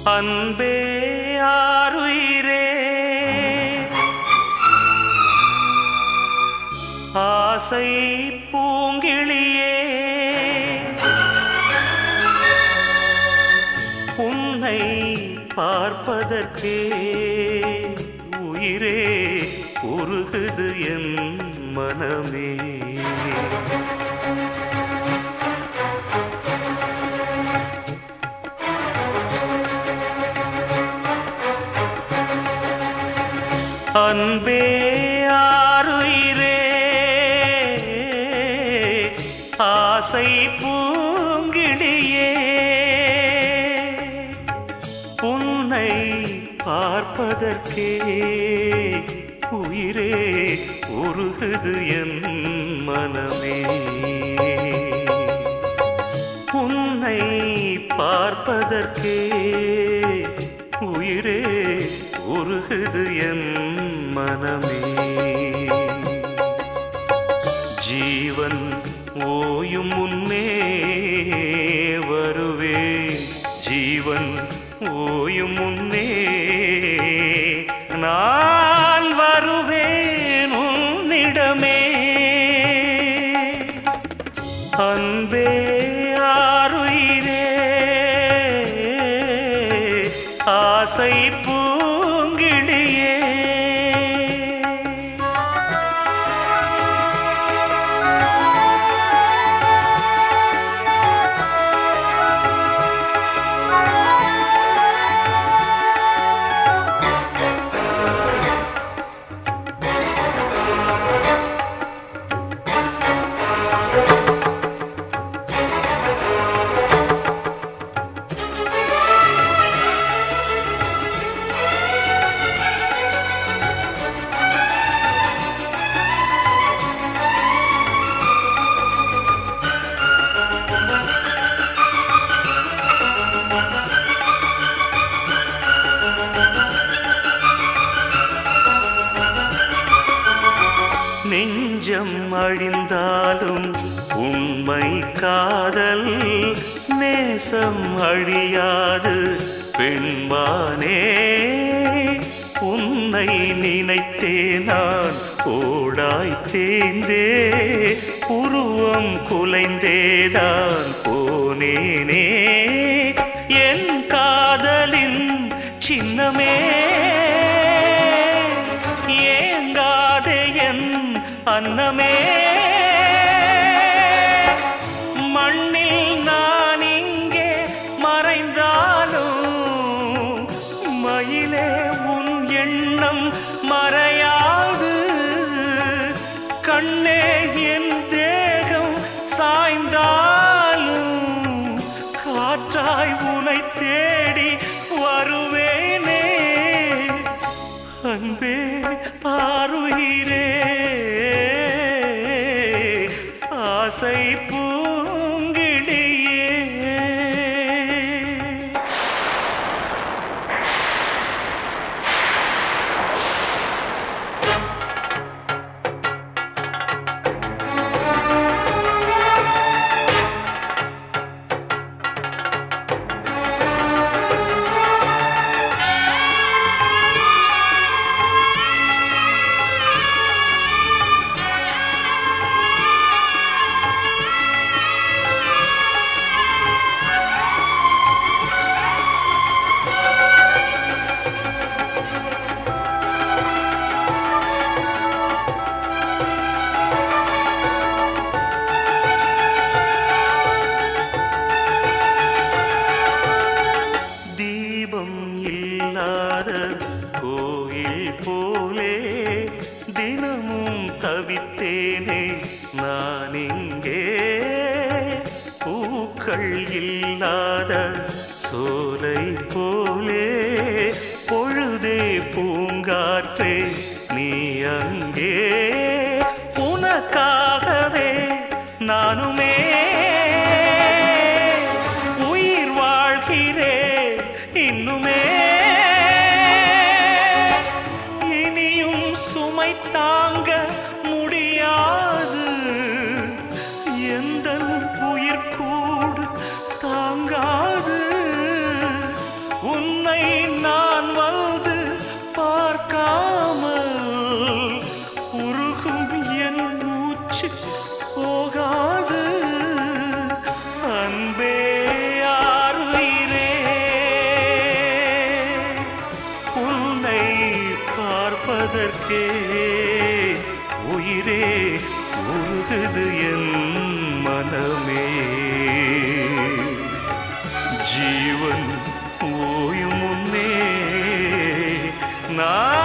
அன்பே ஆருயிரே ஆசை பூங்கிளியே உன்னை பார்ப்பதற்கே உயிரே உருகுது என் மனமே அன்பே ஆருயிரே ஆசை பூங்கிளியே உன்னை பார்ப்பதற்கே உயிரே உருகுது என் மனமே உன்னை பார்ப்பதற்கே உயிரே உருகுது என் மனமே ஜீவன் ஓயும் முன்னே வருவே ஜீவன் ஓயும் முன்னே நான் வருவேன் உன்னிடமே அன்பே ஆருயிரே ஆசை பூங்கிளியே நெஞ்சம் அழிந்தாலும் உண்மை காதல் நேசம் அழியாது பெண்மானே உன்னை நினைத்தே நான் ஓடாய் தேய்ந்தே உருவம் குலைந்தேதான் போனேனே என் காதலின் சின்னமே ஏங்காதே என் அன்னமே மண்ணில் நான் இங்கே மறைந்தாலும் மயிலே உன் எண்ணம் மறையாது கண்ணே என் தேகம் சாய்ந்தாலும் காற்றாய் உனை தேடி வருவேனே அன்பே ஆருயிரே ஆசை பூங்கிளியே தீபம் இல்லாத கோயில் போலே தினமும் தவித்தேனே நான் இங்கே பூக்கள் இல்லாத சோலை போலே பொழுதே பூங்காற்றே நீ அங்கே உனக்காகவே நானுமே உயிர் வாழ்கிறேன் இன்னுமே இனியும் சுமை தாங்க முடியாது எந்த உயிர் கூடு தாங்காது உன்னை நான் வந்து பார்க்காமல் உருகும் என் மூச்சு போகாது அன்பே ஆறுயிரே உன்னை பார்ப்பதற்கே உயிரே உருகுது என் மனமே ஜீவன் ஓயும் முன்னே நான்